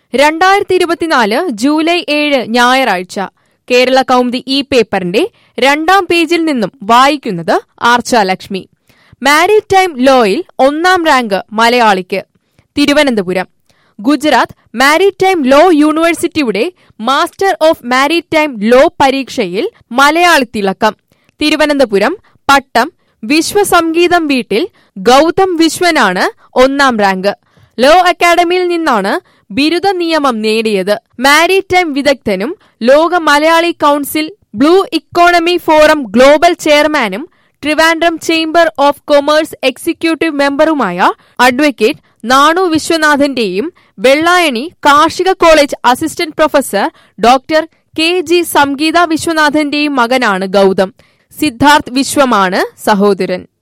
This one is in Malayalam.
രണ്ടായിരത്തി ഇരുപത്തിനാല് ജൂലൈ ഏഴ് ഞായറാഴ്ച കേരള കൗമുദി ഈ പേപ്പറിന്റെ രണ്ടാം പേജിൽ നിന്നും വായിക്കുന്നത് ആർച്ച ലക്ഷ്മി മാരിടൈം ലോയിൽ ഒന്നാം റാങ്ക് മലയാളിക്ക് തിരുവനന്തപുരം ഗുജറാത്ത് മാരിടൈം ലോ യൂണിവേഴ്സിറ്റിയുടെ മാസ്റ്റർ ഓഫ് മാരിടൈം ലോ പരീക്ഷയിൽ മലയാളി തിളക്കം തിരുവനന്തപുരം പട്ടം വിശ്വസംഗീതം വീട്ടിൽ ഗൗതം വിശ്വനാണ് ഒന്നാം റാങ്ക് ലോ അക്കാദമിയിൽ നിന്നാണ് ബിരുദ നിയമം നേടിയത് മാരിടൈം വിദഗ്ധനും ലോക മലയാളി council blue economy forum global ചെയർമാനും Trivandrum chamber of commerce executive മെമ്പറുമായ അഡ്വക്കേറ്റ് നാണു വിശ്വനാഥന്റെയും വെള്ളായണി കാർഷിക college assistant professor doctor K G Sangeetha വിശ്വനാഥന്റെയും മകനാണ് ഗൗതം സിദ്ധാർത്ഥ് വിശ്വമാണ് സഹോദരൻ